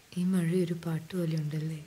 ഈ മഴ ഒരു പാട്ട് പോലെ ഉണ്ടല്ലേ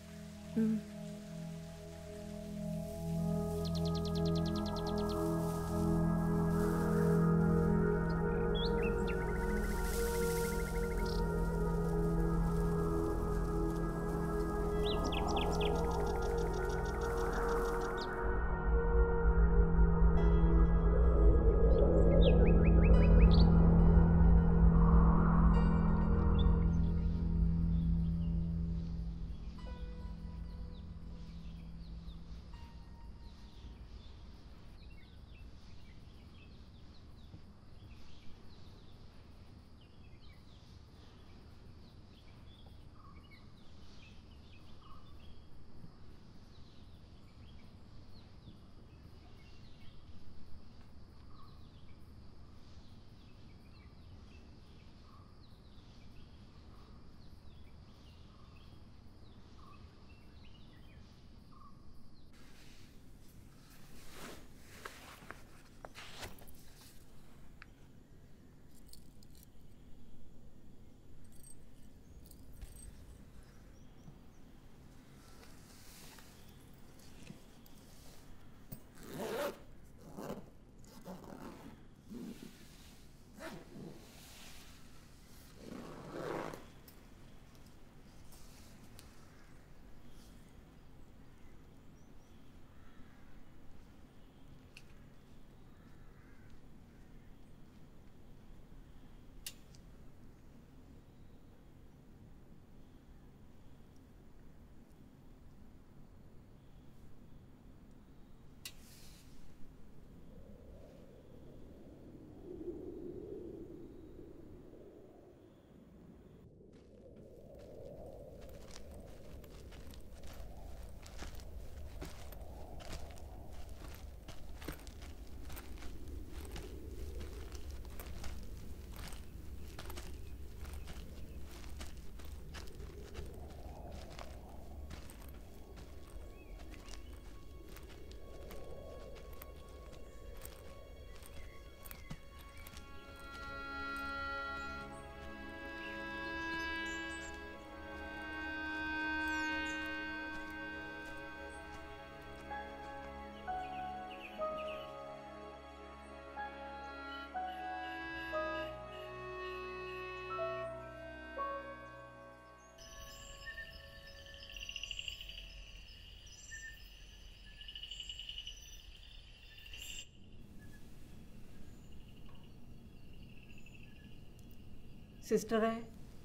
സിസ്റ്ററെ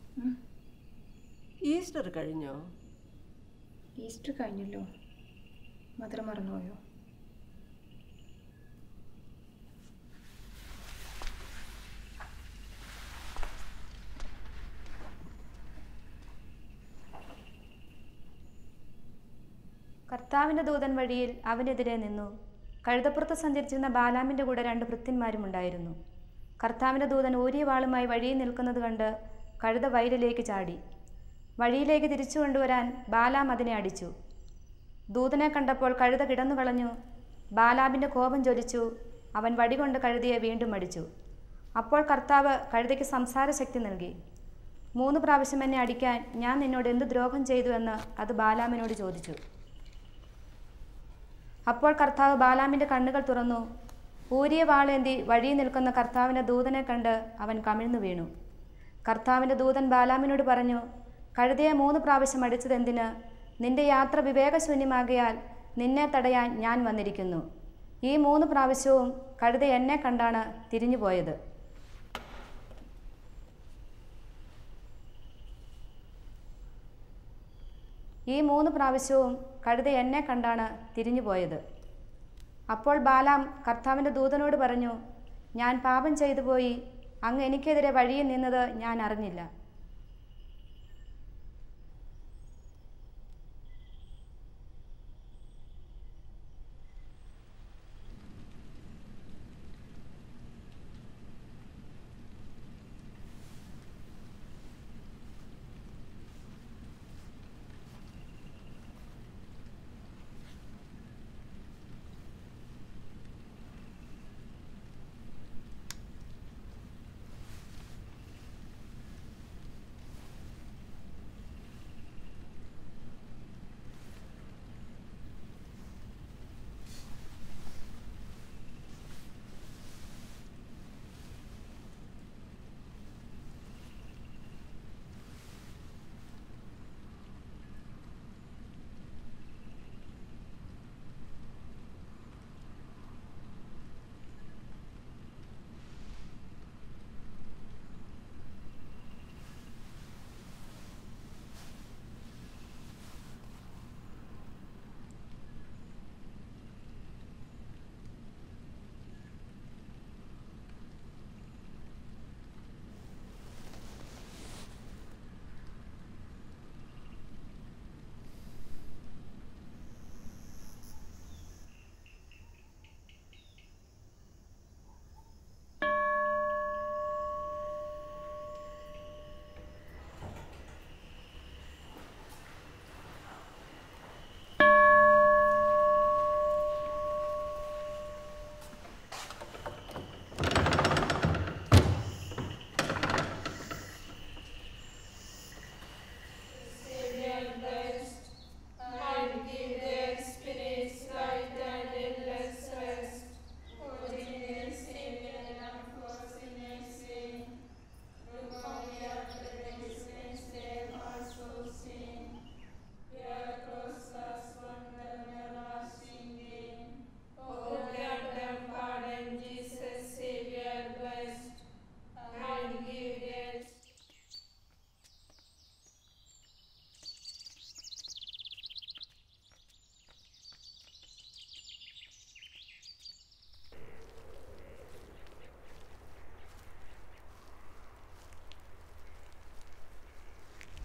ഈസ്റ്റർ കഴിഞ്ഞോ ഈസ്റ്റർ കഴിഞ്ഞല്ലോ മധുരം മറന്നുപോയോ കർത്താവിൻ്റെ ദൂതൻ വഴിയിൽ അവനെതിരെ നിന്നു കഴുതപ്പുറത്ത് സഞ്ചരിച്ചിരുന്ന ബാലാമിൻ്റെ കൂടെ രണ്ട് ഭൃത്യന്മാരും ഉണ്ടായിരുന്നു കർത്താവിൻ്റെ ദൂതൻ ഊരിയ വാളുമായി വഴിയിൽ നിൽക്കുന്നത് കണ്ട് കഴുത വയലിലേക്ക് ചാടി വഴിയിലേക്ക് തിരിച്ചു കൊണ്ടുവരാൻ ബാലാം അതിനെ അടിച്ചു ദൂതനെ കണ്ടപ്പോൾ കഴുത കിടന്നു കളഞ്ഞു ബാലാബിൻ്റെ കോപം ജ്വലിച്ചു അവൻ വടികൊണ്ട് കഴുതിയെ വീണ്ടും അടിച്ചു അപ്പോൾ കർത്താവ് കഴുതയ്ക്ക് സംസാരശക്തി നൽകി മൂന്ന് പ്രാവശ്യം എന്നെ അടിക്കാൻ ഞാൻ നിന്നോട് എന്ത് ദ്രോഹം ചെയ്തു എന്ന് അത് ബാലാമിനോട് ചോദിച്ചു അപ്പോൾ കർത്താവ് ബാലാമിൻ്റെ കണ്ണുകൾ തുറന്നു ഊരിയ വാളേന്തി വഴിയിൽ നിൽക്കുന്ന കർത്താവിൻ്റെ ദൂതനെ കണ്ട് അവൻ കമിഴ്ന്നു വീണു കർത്താവിൻ്റെ ദൂതൻ ബാലാമിനോട് പറഞ്ഞു കഴുതയെ മൂന്ന് പ്രാവശ്യം അടിച്ചതെന്തിന് നിന്റെ യാത്ര വിവേകശൂന്യമാകിയാൽ നിന്നെ തടയാൻ ഞാൻ വന്നിരിക്കുന്നു ഈ മൂന്ന് പ്രാവശ്യവും കഴുത എന്നെ കണ്ടാണ് തിരിഞ്ഞുപോയത് ഈ മൂന്ന് പ്രാവശ്യവും കഴുത എന്നെ കണ്ടാണ് തിരിഞ്ഞുപോയത് അപ്പോൾ ബാലാം കർത്താവിൻ്റെ ദൂതനോട് പറഞ്ഞു ഞാൻ പാപം ചെയ്തു പോയി അങ്ങ് എനിക്കെതിരെ വഴിയിൽ നിന്നത് ഞാൻ അറിഞ്ഞില്ല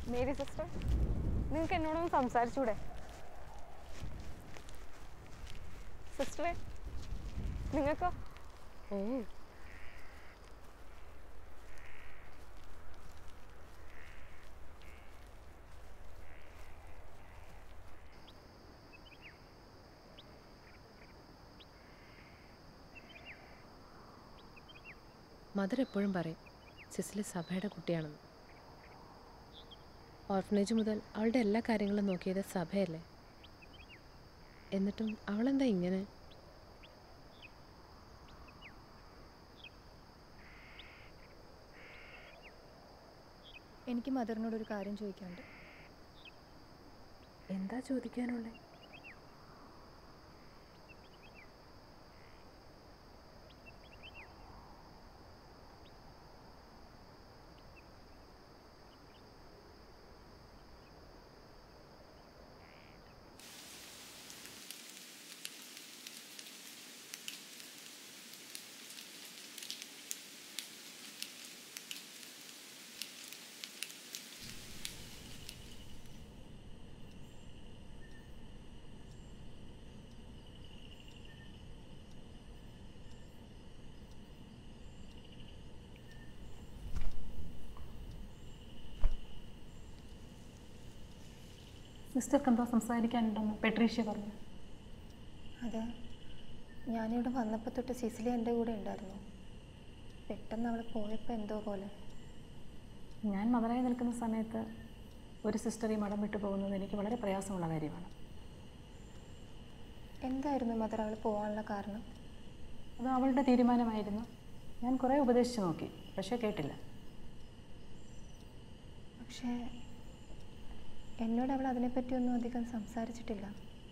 മേരി സിസ്റ്റർ നിങ്ങൾക്ക് എന്നോടൊന്ന് സംസാരിച്ചൂടെ സിസ്റ്ററെ നിങ്ങൾക്കോ ഏ മദർ എപ്പോഴും പറയും സിസിലി സഭയുടെ കുട്ടിയാണെന്ന് ഓർഫനേജ് മുതൽ അവളുടെ എല്ലാ കാര്യങ്ങളും നോക്കിയത് സഭയല്ലേ എന്നിട്ടും അവളെന്താ ഇങ്ങനെ എനിക്ക് മദറിനോട് ഒരു കാര്യം ചോദിക്കാനുണ്ട് എന്താ ചോദിക്കാനുള്ളത് സിസ്റ്റർക്ക് എന്തോ സംസാരിക്കാനുണ്ടെന്ന് പെട്രീഷ്യ പറഞ്ഞു അത് ഞാനിവിടെ വന്നപ്പോൾ തൊട്ട് സിസിലി എൻ്റെ കൂടെ ഉണ്ടായിരുന്നു പെട്ടെന്ന് അവൾ പോയപ്പോൾ എന്തോ പോലെ ഞാൻ മദറായി നിൽക്കുന്ന സമയത്ത് ഒരു സിസ്റ്റർ ഈ മഠം വിട്ടു പോകുന്നത് എനിക്ക് വളരെ പ്രയാസമുള്ള കാര്യമാണ് എന്തായിരുന്നു മദർ അവൾ പോകാനുള്ള കാരണം അത് അവളുടെ തീരുമാനമായിരുന്നു ഞാൻ കുറേ ഉപദേശിച്ച് നോക്കി പക്ഷേ കേട്ടില്ല പക്ഷേ എന്നോട് അവൾ അതിനെപ്പറ്റിയൊന്നും അധികം സംസാരിച്ചിട്ടില്ല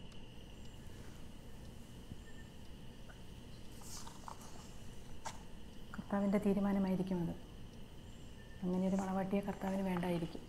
കർത്താവിൻ്റെ തീരുമാനമായിരിക്കും അത് അങ്ങനെയൊരു മണവാട്ടിയെ കർത്താവിന് വേണ്ടായിരിക്കും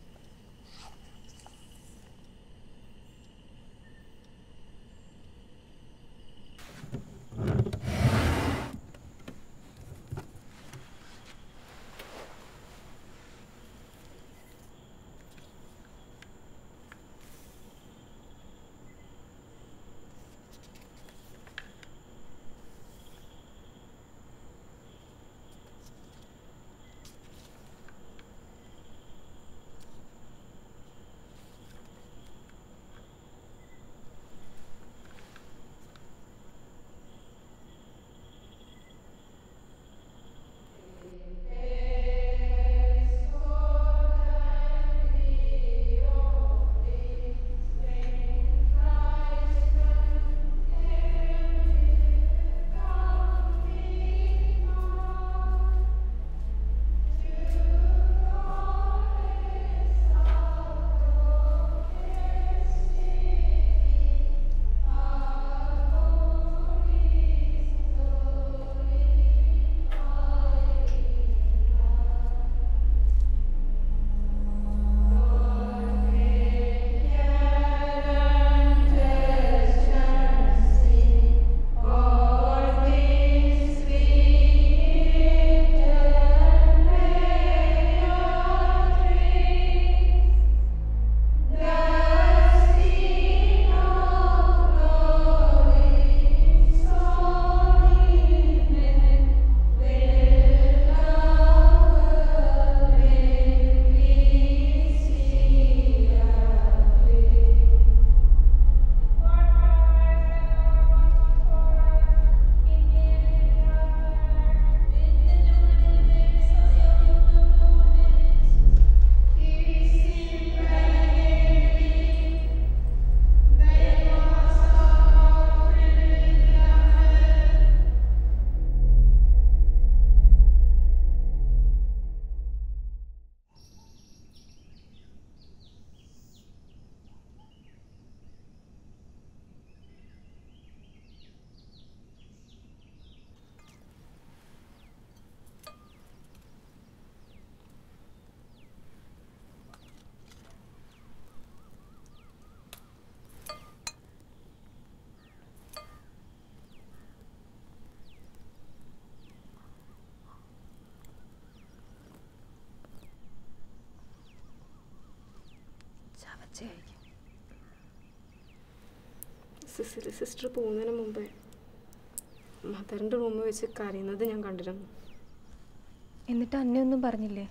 സിസ്റ്റർ സിസ്റ്റർ പോകുന്നതിന് മുമ്പേ മദറിൻ്റെ റൂമിൽ വെച്ച് കരയുന്നത് ഞാൻ കണ്ടിരുന്നു എന്നിട്ട് അന്നയൊന്നും പറഞ്ഞില്ലേ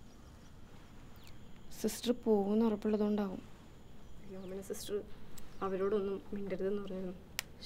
സിസ്റ്റർ പോകുമെന്ന് ഉറപ്പുള്ളതുകൊണ്ടാവും യോമന സിസ്റ്റർ അവരോടൊന്നും മിണ്ടരുതെന്ന് പറഞ്ഞിരുന്നു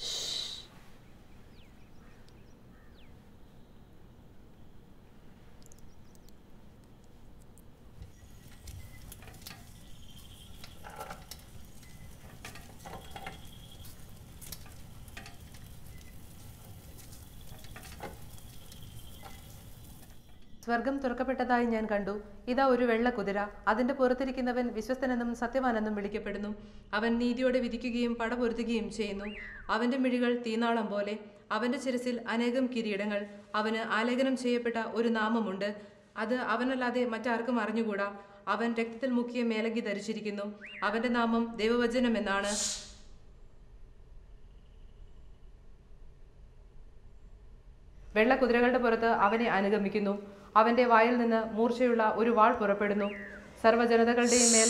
സ്വർഗം തുറക്കപ്പെട്ടതായി ഞാൻ കണ്ടു ഇതാ ഒരു വെള്ള കുതിര അതിന്റെ പുറത്തിരിക്കുന്നവൻ വിശ്വസ്തനെന്നും സത്യവാനെന്നും വിളിക്കപ്പെടുന്നു അവൻ നീതിയോടെ വിധിക്കുകയും പടപൊരുത്തുകയും ചെയ്യുന്നു അവന്റെ മിഴികൾ തീനാളം പോലെ അവന്റെ ശിരസിൽ അനേകം കിരീടങ്ങൾ അവന് ആലേഖനം ചെയ്യപ്പെട്ട ഒരു നാമമുണ്ട് അത് അവനല്ലാതെ മറ്റാർക്കും അറിഞ്ഞുകൂടാ അവൻ രക്തത്തിൽ മുക്കിയ മേലങ്കി ധരിച്ചിരിക്കുന്നു അവന്റെ നാമം ദൈവവചനം എന്നാണ് വെള്ള കുതിരകളുടെ പുറത്ത് അവനെ അനുഗമിക്കുന്നു അവന്റെ വായിൽ നിന്ന് മൂർച്ചയുള്ള ഒരു വാൾ പുറപ്പെടുന്നു സർവ്വജനതകളുടെയും മേൽ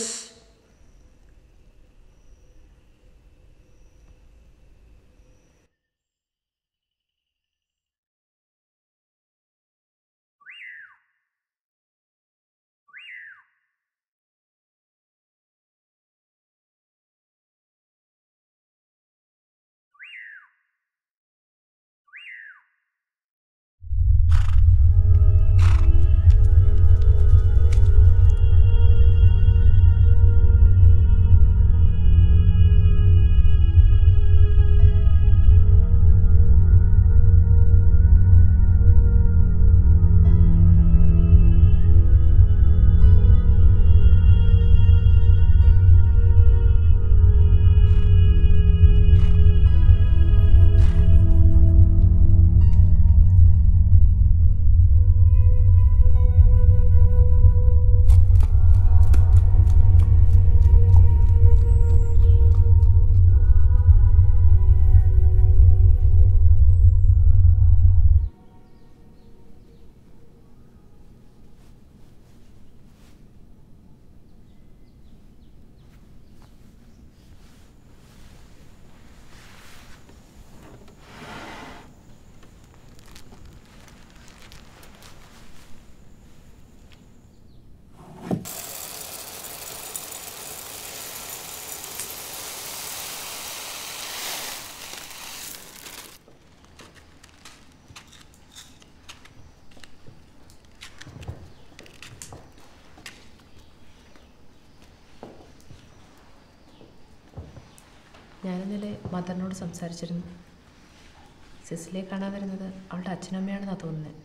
ഞാനിന്നലെ മദറിനോട് സംസാരിച്ചിരുന്നു സിസിലിയെ കാണാൻ വരുന്നത് അവളുടെ അച്ഛനമ്മയാണെന്നാണ് തോന്നുന്നത്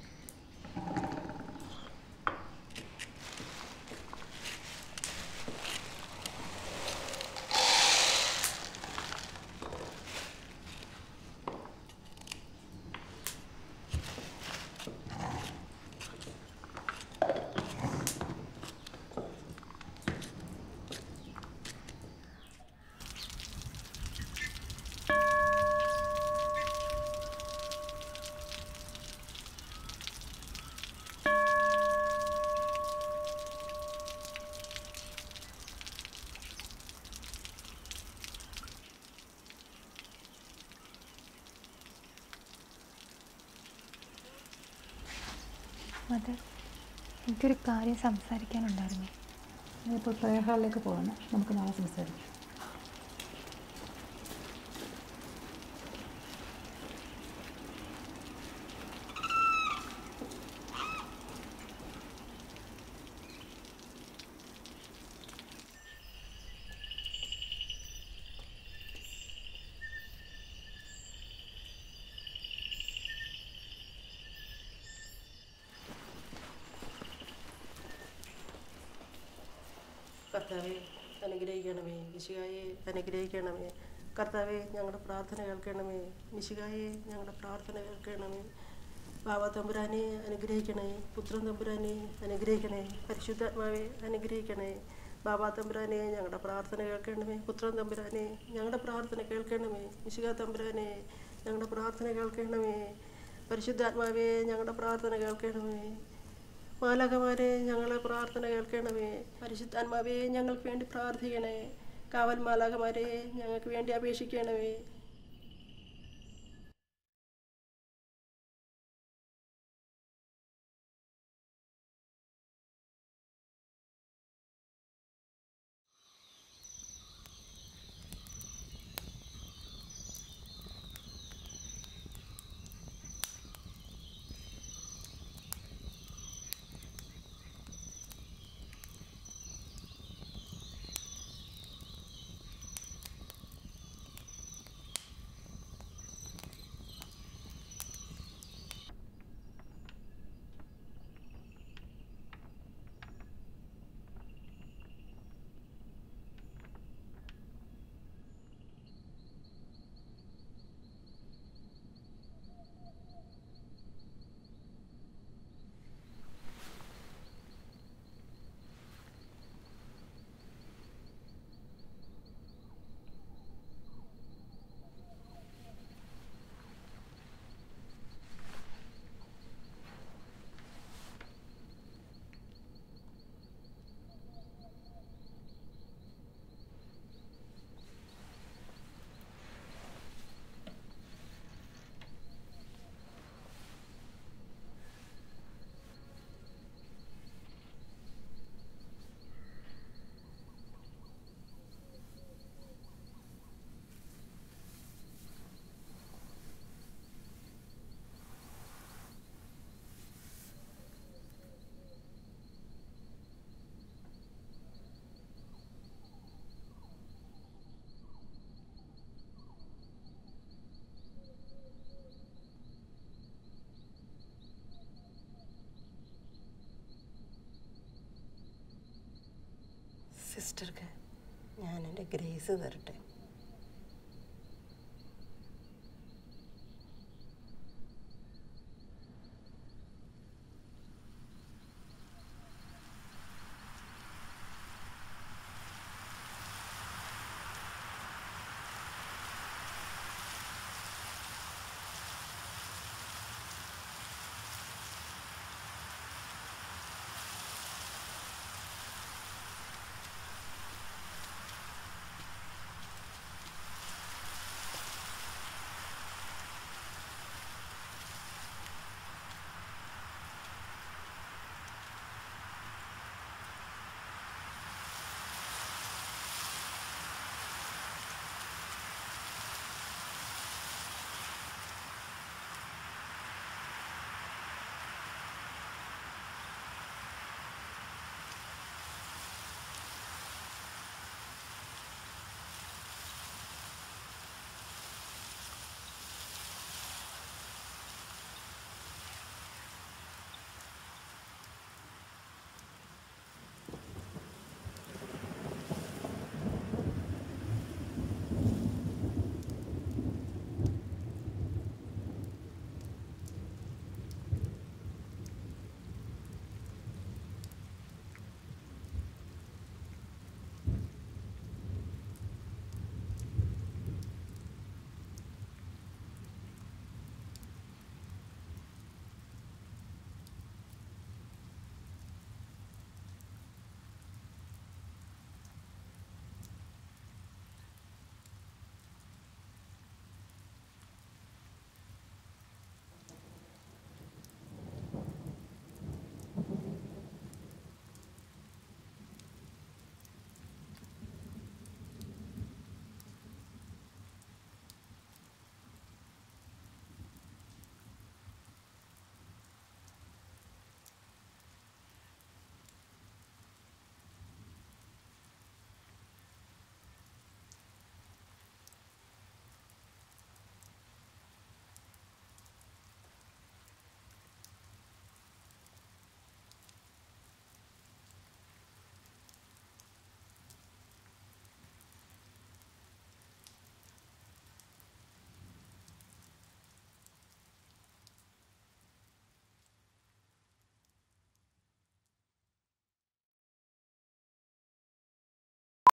മദർ എനിക്കൊരു കാര്യം സംസാരിക്കാനുണ്ടായിരുന്നു ഞാനിപ്പോൾ പ്രയർ ഹാളിലേക്ക് പോകണം നമുക്ക് നാളെ സംസാരിക്കാം കർത്താവെ അനുഗ്രഹിക്കണമേ മിശികായെ അനുഗ്രഹിക്കണമേ കർത്താവെ ഞങ്ങളുടെ പ്രാർത്ഥന കേൾക്കണമേ മിശികായെ ഞങ്ങളുടെ പ്രാർത്ഥന കേൾക്കണമേ ബാബ തമ്പുരാനെ അനുഗ്രഹിക്കണേ പുത്രൻ തമ്പുരാനെ അനുഗ്രഹിക്കണേ പരിശുദ്ധാത്മാവെ അനുഗ്രഹിക്കണേ ബാബാ തമ്പുരാനെ ഞങ്ങളുടെ പ്രാർത്ഥന കേൾക്കണമേ പുത്രൻ തമ്പുരാനെ ഞങ്ങളുടെ പ്രാർത്ഥന കേൾക്കണമേ മിശിക തമ്പുരാനെ ഞങ്ങളുടെ പ്രാർത്ഥന കേൾക്കണമേ പരിശുദ്ധാത്മാവെ ഞങ്ങളുടെ പ്രാർത്ഥന കേൾക്കണമേ മാലകമാരെ ഞങ്ങളെ പ്രാർത്ഥന കേൾക്കണമേ പരിശുദ്ധാത്മാവേ ഞങ്ങൾക്ക് വേണ്ടി പ്രാർത്ഥിക്കണേ കാവൽ മാലാകമാരെ ഞങ്ങൾക്ക് വേണ്ടി അപേക്ഷിക്കണമേ സിസ്റ്റർക്ക് ഞാൻ എൻ്റെ ഗ്രേസ് തരട്ടെ